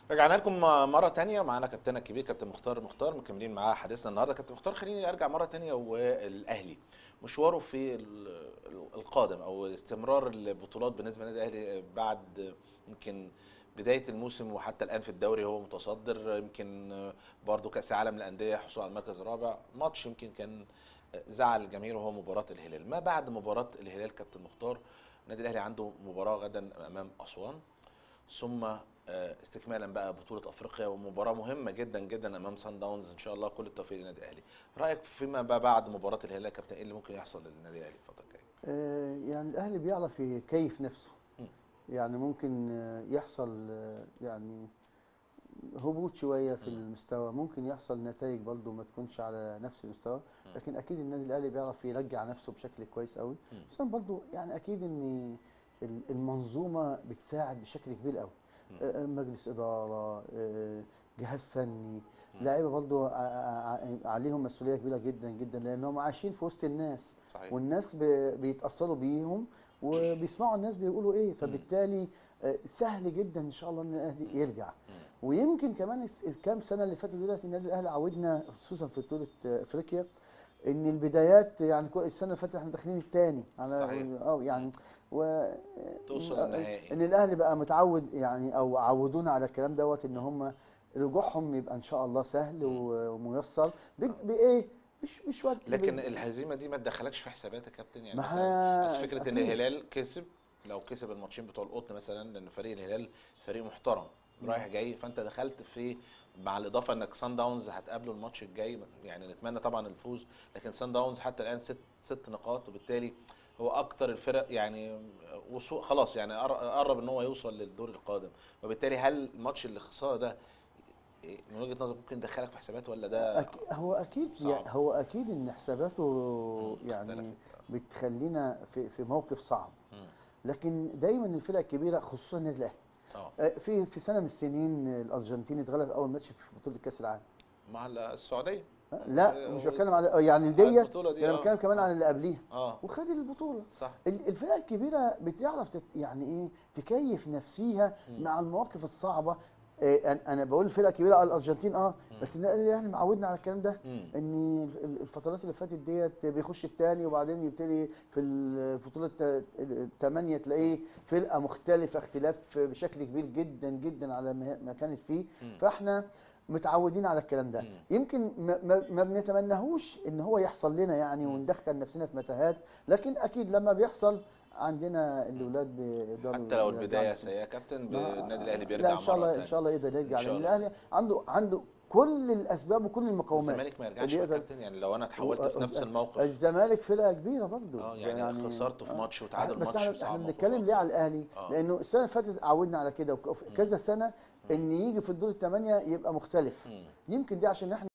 رجعنا لكم مرة تانية معانا كابتننا الكبير كابتن مختار مختار مكملين معاه حديثنا النهارده كابتن مختار خليني ارجع مرة تانية والاهلي مشواره في ال- القادم او استمرار البطولات بالنسبة للنادي الاهلي بعد يمكن بداية الموسم وحتى الآن في الدوري هو متصدر يمكن برضه كأس العالم للأندية حصول على المركز الرابع ماتش يمكن كان زعل الجماهير وهو مباراة الهلال ما بعد مباراة الهلال كابتن مختار النادي الأهلي عنده مباراة غدا أمام أسوان ثم آه، استكمالا بقى بطوله افريقيا ومباراه مهمه جدا جدا امام سان داونز ان شاء الله كل التوفيق للنادي الاهلي رايك فيما بقى بعد مباراه الهلال يا كابتن ايه اللي ممكن يحصل للنادي الاهلي الفتره الجايه آه، يعني الاهلي بيعرف يكيف نفسه مم. يعني ممكن آه، يحصل آه، يعني هبوط شويه في مم. المستوى ممكن يحصل نتائج برضه ما تكونش على نفس المستوى مم. لكن اكيد النادي الاهلي بيعرف يرجع نفسه بشكل كويس قوي مم. بس برضه يعني اكيد ان ال- المنظومه بتساعد بشكل كبير قوي مم. آه، مجلس اداره آه، جهاز فني مم. لاعيبه برضه ع- ع- عليهم مسؤوليه كبيره جدا جدا لانهم عايشين في وسط الناس صحيح والناس ب- بيتاثروا بيهم وبيسمعوا الناس بيقولوا ايه فبالتالي آه، سهل جدا ان شاء الله ان الاهلي يرجع مم. ويمكن كمان الس- الكام سنه اللي فاتت دلوقتي النادي الاهلي عودنا خصوصا في بطوله آه، افريقيا ان البدايات يعني كو- السنه اللي فاتت احنا داخلين الثاني على صحيح. اه يعني و توصل آه، للنهائي. ان الاهلي بقى متعود يعني او عودونا على الكلام دوت ان هم رجوعهم يبقى ان شاء الله سهل و- وميسر ب- بايه مش مش وقت لكن الهزيمه دي ما تدخلكش في حسابات يا كابتن يعني ما مثلا ها- بس فكره ان أكيد. الهلال كسب لو كسب الماتشين بتوع القطن مثلا لان فريق الهلال فريق محترم مم. رايح جاي فانت دخلت في مع الاضافه انك سان داونز هتقابله الماتش الجاي يعني نتمنى طبعا الفوز لكن سان داونز حتى الان ست ست نقاط وبالتالي هو اكتر الفرق يعني وصول خلاص يعني قر- قرب ان هو يوصل للدور القادم وبالتالي هل الماتش اللي خساره ده إيه، من وجهه نظرك ممكن يدخلك في حسابات ولا ده أك... هو اكيد صعب. يعني هو اكيد ان حساباته يعني اختلفت؟ بتخلينا في في موقف صعب مم. لكن دايما الفرق الكبيره خصوصا النادي الاهلي اه آه، في في سنه من السنين آه، الارجنتين اتغلب اول ماتش في بطوله كاس العالم مع السعوديه آه، لا آه، مش بتكلم على آه، يعني ديت البطولة دي، انا آه. بتكلم كمان عن اللي قبليها اه وخد البطوله صح ال- الفرق الكبيره بتعرف تت يعني ايه تكيف نفسيها مم. مع المواقف الصعبه إيه أنا- انا بقول الفرقه الكبيره على الارجنتين اه مم. بس النادي الاهلي معودنا على الكلام ده مم. ان ال- الفترات اللي فاتت ديت بيخش الثاني وبعدين يبتدي في البطوله الثمانيه تلاقيه فرقه مختلفه اختلاف بشكل كبير جدا جدا على ما ما كانت فيه مم. فاحنا متعودين على الكلام ده مم. يمكن ما, ما, ما بنتمناهوش ان هو يحصل لنا يعني مم. وندخل نفسنا في متاهات لكن اكيد لما بيحصل عندنا الاولاد بيقدروا حتى لو يرجعوا البدايه نفسهم. سيئه يا كابتن ما- النادي الاهلي لا بيرجع ان شاء الله مره ان شاء الله يقدر يرجع إن شاء لان الله. الاهلي عنده عنده كل الاسباب وكل المقومات الزمالك ما يرجعش اللي يا يقدر- كابتن يعني لو انا اتحولت في نفس الموقف الزمالك فرقه كبيره برضه اه يعني, خسرت في آه. ماتش وتعادل بس ماتش احنا صعب احنا موقف بنتكلم صعب. ليه على الاهلي؟ آه. لانه السنه اللي فاتت عودنا على كده وك- كذا سنه ان يجي في الدور الثمانيه يبقى مختلف مم. يمكن دي عشان احنا